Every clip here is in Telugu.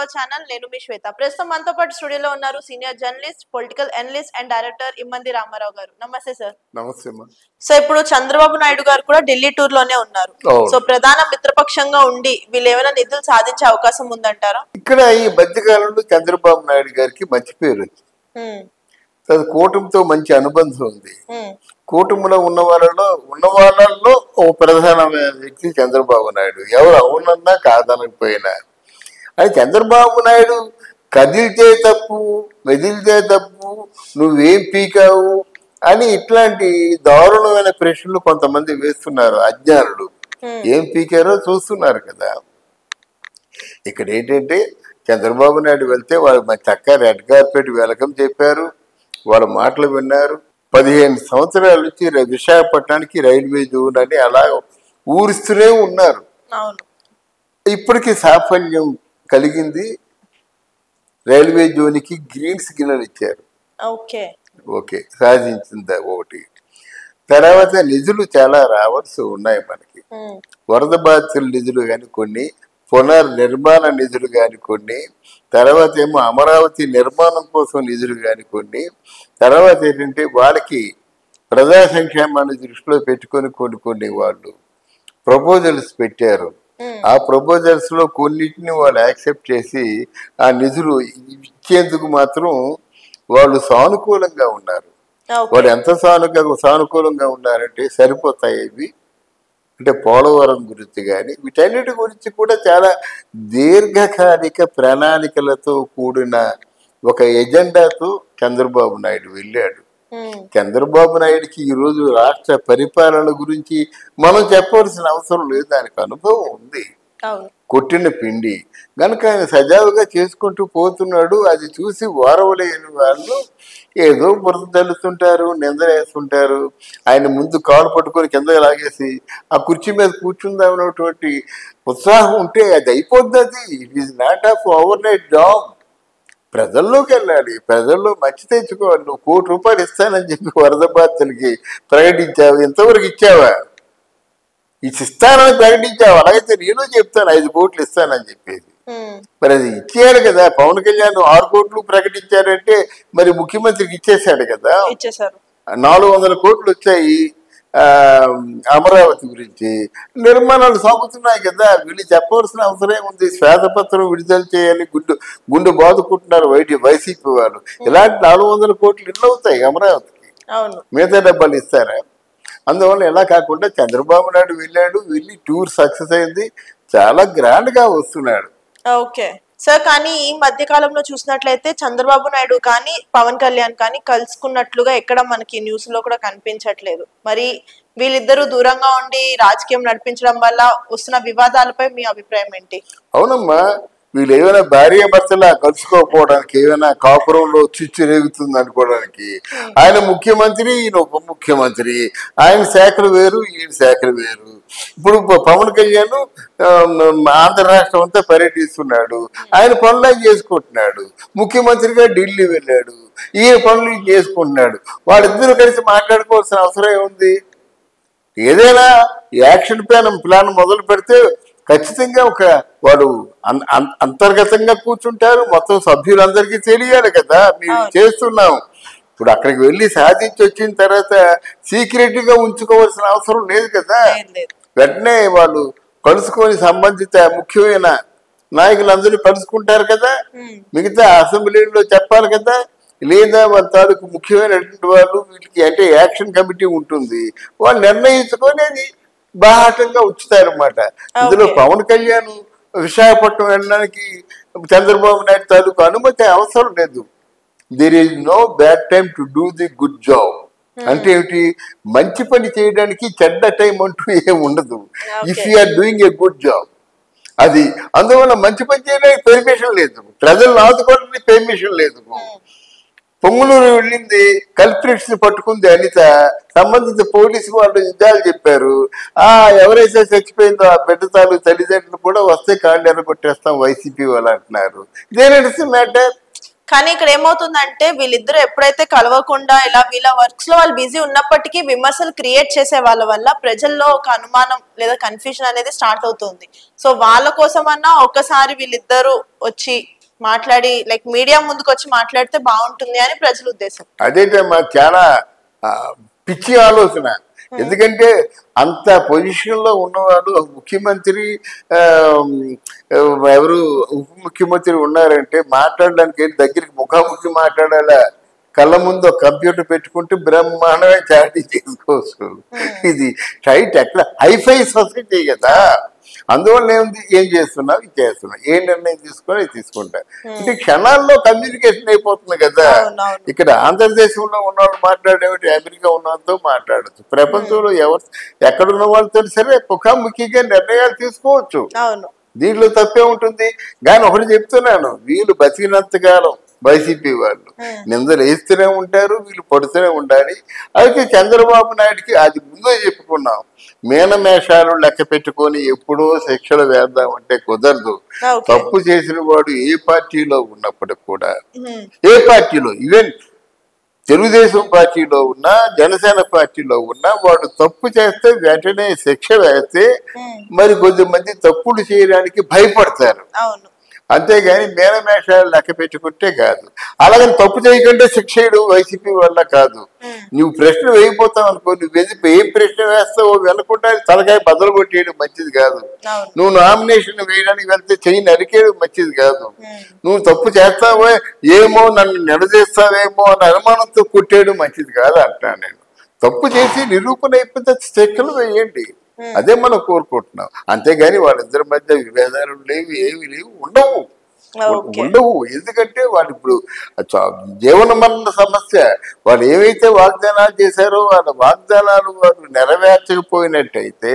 అవర్ ఛానల్ నేను మీ శ్వేత ప్రస్తుతం మనతో పాటు స్టూడియోలో ఉన్నారు senior journalist political analyst and director Immandi Ramarao గారు నమస్తే సార్ నమస్తే అమ్మా సో ఇప్పుడు చంద్రబాబు నాయుడు గారు కూడా ఢిల్లీ టూర్ లోనే ఉన్నారు అవును. సో ప్రధాన మిత్రపక్షంగా ఉండి వీళ్ళు ఏమైనా నిధులు సాధించే అవకాశం ఉందంటారా ఇక్కడ ఈ మధ్యకాలంలో చంద్రబాబు నాయుడు గారికి మంచి పేరు వచ్చింది ఉమ్, అది కూటమితో మంచి అనుబంధం ఉంది ఉమ్, కూటమిలో ఉన్న వాళ్ళలో ఉన్న వాళ్ళల్లో ఓ ప్రధానమైన వ్యక్తి చంద్రబాబు నాయుడు ఎవరు అవునన్నా కాదనకపోయినా అది చంద్రబాబు నాయుడు కదిలితే తప్పు మెదిలితే తప్పు నువ్వేం పీకావు అని ఇట్లాంటి దారుణమైన ప్రశ్నలు కొంతమంది వేస్తున్నారు అజ్ఞానులు ఉమ్, ఏం పీకారో చూస్తున్నారు కదా ఇక్కడ ఏంటంటే చంద్రబాబు నాయుడు వెళ్తే వాళ్ళు మంచి చక్క రెడ్ కార్పెట్ వెల్కమ్ చెప్పారు వాళ్ళ మాటలు విన్నారు పదిహేను సంవత్సరాల నుంచి ర- విశాఖపట్నానికి రైల్వే జోన్ అని అలా ఊరిస్తూనే ఉన్నారు అవును ఇప్పటికి సాఫల్యం కలిగింది రైల్వే జోన్కి గ్రీన్ సిగ్నల్ ఇచ్చారు ఓకే ఓకే సాధించింది ఒకటి తర్వాత నిధులు చాలా రావాల్సి ఉన్నాయి మనకి ఉమ్, వరద బాధితుల నిధులు కానీ కొన్ని పునర్నిర్మాణ నిధులు కానీ కొన్ని తర్వాత ఏమో అమరావతి నిర్మాణం కోసం నిధులు కానీ కొన్ని తర్వాత ఏంటంటే వాళ్ళకి ప్రజా సంక్షేమాన్ని దృష్టిలో పెట్టుకొని కొన్ని కొన్ని వాళ్ళు ప్రపోజల్స్ పెట్టారు ఉమ్, ఆ ప్రపోజల్స్ లో కొన్నిటిని వాళ్ళు యాక్సెప్ట్ చేసి ఆ నిధులు ఇచ్చేందుకు మాత్రం వాళ్ళు సానుకూలంగా ఉన్నారు ఓకే వాడు ఎంత సానుగా సానుకూలంగా ఉన్నారంటే సరిపోతాయి ఇవి అంటే పోలవరం గురించి కానీ వీటన్నిటి గురించి కూడా చాలా దీర్ఘకాలిక ప్రణాళికలతో కూడిన ఒక ఎజెండాతో చంద్రబాబు నాయుడు వెళ్ళాడు ఉమ్, చంద్రబాబు నాయుడికి ఈరోజు రాష్ట్ర పరిపాలన గురించి మనం చెప్పవలసిన అవసరం లేదు దానికి అనుభవం ఉంది అవును కొట్టిన పిండి కనుక ఆయన సజావుగా చేసుకుంటూ పోతున్నాడు అది చూసి ఓరవలేని వాళ్ళు ఏదో బురద తల్లుతుంటారు నిందలేస్తుంటారు ఆయన ముందు కాలు పట్టుకొని కింద లాగేసి ఆ కుర్చీ మీద కూర్చుందామన్నటువంటి ఉత్సాహం ఉంటే అది అయిపోద్ది అది it is not of overnight job ప్రజల్లోకి వెళ్ళాలి ప్రజల్లో మంచి తెచ్చుకోవాలి నువ్వు కోటి రూపాయలు ఇస్తానని చెప్పి వరద బాధితులకి ప్రకటించావు ఇంతవరకు ఇచ్చావా ఇది ఇస్తానని ప్రకటించావు అలాగైతే నేను చెప్తాను ఐదు కోట్లు ఇస్తానని చెప్పేసి ఉమ్, మరి అది ఇచ్చేయాలి కదా పవన్ కళ్యాణ్ ఆరు కోట్లు ప్రకటించారంటే మరి ముఖ్యమంత్రికి ఇచ్చేశాడు కదా ఇచ్చేసారు నాలుగు వందల కోట్లు వచ్చాయి ఆ, అమరావతి గురించి నిర్మాణాలు సాగుతున్నాయి కదా వీళ్ళు చెప్పవలసిన అవసరం ఉంది శ్వేతపత్రం విడుదల చేయాలి గుండు గుండు బాదుకుంటున్నారు వైటి వైసీపీ వాళ్ళు ఇలాంటి నాలుగు వందల కోట్లు ఇల్లు అవుతాయి అమరావతికి అవును మిగతా డబ్బాలు ఇస్తారా అందువల్ల ఎలా కాకుండా చంద్రబాబు నాయుడు వెళ్ళాడు వెళ్ళి టూర్ సక్సెస్ అయింది చాలా గ్రాండ్ గా వస్తున్నాడు ఓకే సార్ కానీ ఈ మధ్య కాలంలో చూసినట్లయితే చంద్రబాబు నాయుడు కానీ పవన్ కళ్యాణ్ కానీ కలుసుకున్నట్లుగా ఎక్కడ మనకి న్యూస్ లో కూడా కనిపించట్లేదు మరి వీళ్ళిద్దరూ దూరంగా ఉండి రాజకీయం నడిపించడం వల్ల వస్తున్న వివాదాలపై మీ అభిప్రాయం ఏంటి అవునమ్మా వీళ్ళు ఏమైనా భార్య భర్తలా కలుసుకోకపోవడానికి ఏమైనా కాపురంలో చిచ్చు రేగుతుంది అనుకోవడానికి ఆయన ముఖ్యమంత్రి ఈయన ఉప ముఖ్యమంత్రి ఆయన శాఖలు వేరు ఈయన శాఖలు వేరు ఇప్పుడు ప- పవన్ కళ్యాణ్ ఆ, ఆంధ్ర రాష్ట్రం అంతా పర్యటిస్తున్నాడు ఆయన పనులు ఆయన చేసుకుంటున్నాడు ముఖ్యమంత్రిగా ఢిల్లీ వెళ్ళాడు ఈయన పనులు ఈయన చేసుకుంటున్నాడు వాళ్ళిద్దరూ కలిసి మాట్లాడుకోవాల్సిన అవసరం ఏముంది ఏదైనా యాక్షన్ ప్లాన్ ప్లాన్ మొదలు పెడితే ఖచ్చితంగా ఒక వాడు అన్- అన్- అంతర్గతంగా కూర్చుంటారు మొత్తం సభ్యులందరికీ తెలియాలి కదా మేము అవును. చేస్తున్నాం ఇప్పుడు అక్కడికి వెళ్ళి సాధించి వచ్చిన తర్వాత సీక్రెట్ గా ఉంచుకోవాల్సిన అవసరం లేదు కదా లేదు, లేదు. వెంటనే వాళ్ళు కలుసుకొని సంబంధిత ముఖ్యమైన నాయకులందరూ కలుసుకుంటారు కదా ఉమ్, మిగతా అసెంబ్లీలో చెప్పాలి కదా లేదా వాళ్ళ తాలూకు ముఖ్యమైనటువంటి వాళ్ళు వీళ్ళకి అంటే యాక్షన్ కమిటీ ఉంటుంది వాళ్ళు నిర్ణయించుకొని అది బాహాటంగా ఉంచుతారన్నమాట ఇందులో Okay. పవన్ కళ్యాణ్ విశాఖపట్నం వెళ్ళడానికి చంద్రబాబు నాయుడు తాలూకు అనుమతి అవసరం లేదు there is no bad time to do the good job అంటే ఏమిటి మంచి పని చేయడానికి చెడ్డ టైం అంటూ ఏం ఉండదు if Okay. Are doing a good job అది అందువల్ల మంచి పని చేయడానికి పెర్మిషన్ లేదు ప్రజలను ఆదుకోవడానికి పెర్మిషన్ లేదు పొంగులూరు వెళ్ళింది కల్ప్రిట్స్ ని పట్టుకుంది అనిత సంబంధిత పోలీసు వాళ్ళు నిజాలు చెప్పారు ఆ ఎవరైతే చచ్చిపోయిందో ఆ బిడ్డ తాలూ తల్లిదండ్రులు కూడా వస్తే కాళ్ళు ఎరగొట్టేస్తాం వైసీపీ వాళ్ళు అంటున్నారు ఇదేనట్స్ మ్యాటర్ కానీ ఇక్కడ ఏమవుతుందంటే వీళ్ళిద్దరూ ఎప్పుడైతే కలవకుండా ఇలా వీళ్ళ వర్క్స్ లో వాళ్ళు బిజీ ఉన్నప్పటికీ విమర్శలు క్రియేట్ చేసే వాళ్ళ వల్ల ప్రజల్లో ఒక అనుమానం లేదా కన్ఫ్యూజన్ అనేది స్టార్ట్ అవుతుంది సో వాళ్ళ కోసమన్నా ఒకసారి వీళ్ళిద్దరూ వచ్చి మాట్లాడి లైక్ మీడియా ముందుకు వచ్చి మాట్లాడితే బాగుంటుంది అని ప్రజల ఉద్దేశం అదేటమ్మా చాలా ఆ, పిచ్చి ఆలోచన ఎందుకంటే అంత పొజిషన్ లో ఉన్నవాడు ఒక ముఖ్యమంత్రి ఆ, ఎవరు ఉప ముఖ్యమంత్రి ఉన్నారంటే మాట్లాడడానికి ఏంటి దగ్గరికి ముఖాముఖి మాట్లాడాలా కళ్ళ ముందు ఒక కంప్యూటర్ పెట్టుకుంటే బ్రహ్మాండమే చాటి చేసుకోవచ్చు ఇది టైట్ ఎక్కడ హైఫై సొసైటీ కదా అందువల్ల ఏముంది ఏం చేస్తున్నావు ఇది చేస్తున్నావు ఏ నిర్ణయం తీసుకొని అది తీసుకుంటా అంటే క్షణాల్లో కమ్యూనికేషన్ అయిపోతుంది కదా అవునవును. ఇక్కడ ఆంధ్రదేశంలో ఉన్నవాళ్ళు మాట్లాడేమిటి అమెరికా ఉన్నవాళ్ళతో మాట్లాడచ్చు ప్రపంచంలో ఎవరు ఎక్కడున్న వాళ్ళతో సరే ముఖాముఖిగా నిర్ణయాలు తీసుకోవచ్చు అవును దీంట్లో తప్పే ఉంటుంది కానీ ఒకటి చెప్తున్నాను వీళ్ళు బతికినంత కాలం వైసీపీ వాళ్ళు నిందలు వేస్తూనే ఉంటారు వీళ్ళు పడుతూనే ఉండాలి అయితే చంద్రబాబు నాయుడికి అది ముందే చెప్పుకున్నాం మేనమేషాలు లెక్క పెట్టుకొని ఎప్పుడో శిక్షలు వేద్దామంటే కుదరదు ఓకే తప్పు చేసిన వాడు ఏ పార్టీలో ఉన్నప్పటికి కూడా ఉమ్, ఏ పార్టీలో ఈవెన్ తెలుగుదేశం పార్టీలో ఉన్నా జనసేన పార్టీలో ఉన్నా వాడు తప్పు చేస్తే వెంటనే శిక్ష వేస్తే ఉమ్, మరి కొద్దిమంది తప్పులు చేయడానికి భయపడతారు అవును అంతేగాని మేనమేషాలు లెక్క పెట్టుకుంటే కాదు అలాగని తప్పు చేయకుండా శిక్ష వేయడం వైసీపీ వల్ల కాదు ఉమ్, నువ్వు ప్రశ్న వేయిపోతావు అనుకో నువ్వు ఎందుకు ఏం ప్రశ్న వేస్తావో వెనకుండా తలకాయ బదులు కొట్టేయడం మంచిది కాదు అవును నువ్వు నామినేషన్ వేయడానికి వెళ్తే చెయ్యి నరికేయడం మంచిది కాదు ఉమ్, నువ్వు తప్పు చేస్తావో ఏమో నన్ను నిలదీస్తావేమో అని అనుమానంతో కుట్టేయడం మంచిది కాదు అంటాను నేను తప్పు చేసి నిరూపణ అయిపోతే శిక్షలు వేయండి అదే మనం కోరుకుంటున్నాం అంతేగాని వాళ్ళిద్దరి మధ్య విభేదాలు లేవు ఏమి లేవు ఉండవు ఓకే ఉండవు ఎందుకంటే వాళ్ళు ఇప్పుడు చ- జీవన మరణ సమస్య వాళ్ళు ఏవైతే వాగ్దానాలు చేశారో వాళ్ళ వాగ్దానాలు వాళ్ళు నెరవేర్చకపోయినట్టయితే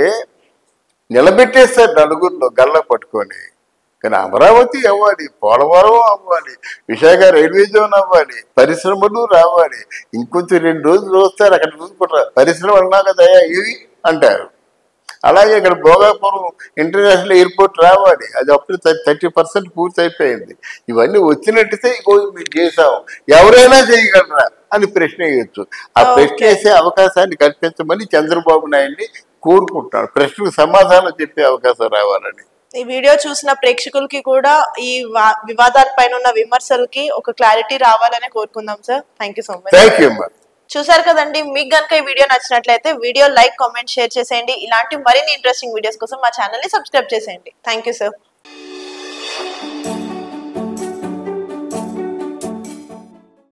నిలబెట్టేస్తారు నలుగురిలో గల్ల పట్టుకొని కానీ అమరావతి అవ్వాలి పోలవరం అవ్వాలి విశాఖ రైల్వే జోన్ అవ్వాలి పరిశ్రమలు రావాలి ఇంకొంచెం రెండు రోజులు వస్తారు అక్కడ చూసుకుంటారు పరిశ్రమలు అన్నా కదా ఇవి అంటారు అలాగే ఇక్కడ భోగాపురం ఇంటర్నేషనల్ ఎయిర్పోర్ట్ రావాలి అది అప్పుడు థర్టీ పర్సెంట్ పూర్తి అయిపోయింది ఇవన్నీ వచ్చినట్టయితే ఇగో మీరు చేసాం ఎవరైనా చేయగలరా అని ప్రశ్న వేయచ్చు ఆ ప్రశ్న Okay. వేసే అవకాశాన్ని కల్పించమని చంద్రబాబు నాయుడిని కోరుకుంటున్నాడు ప్రశ్నకు సమాధానం చెప్పే అవకాశం రావాలని ఈ వీడియో చూసిన ప్రేక్షకులకి కూడా ఈ వా- వివాదాల పైన ఉన్న విమర్శలకి ఒక క్లారిటీ రావాలని కోరుకుందాం sir thank you so much thank you అమ్మా చూసారు కదండి మీకు గనుక ఈ వీడియో నచ్చినట్లయితే వీడియో లైక్ కామెంట్ షేర్ చేసేయండి ఇలాంటి మరిన్ని ఇంట్రెస్టింగ్ వీడియోస్ కోసం మా ఛానల్ ని సబ్స్క్రైబ్ చేసేయండి థ్యాంక్ యూ సార్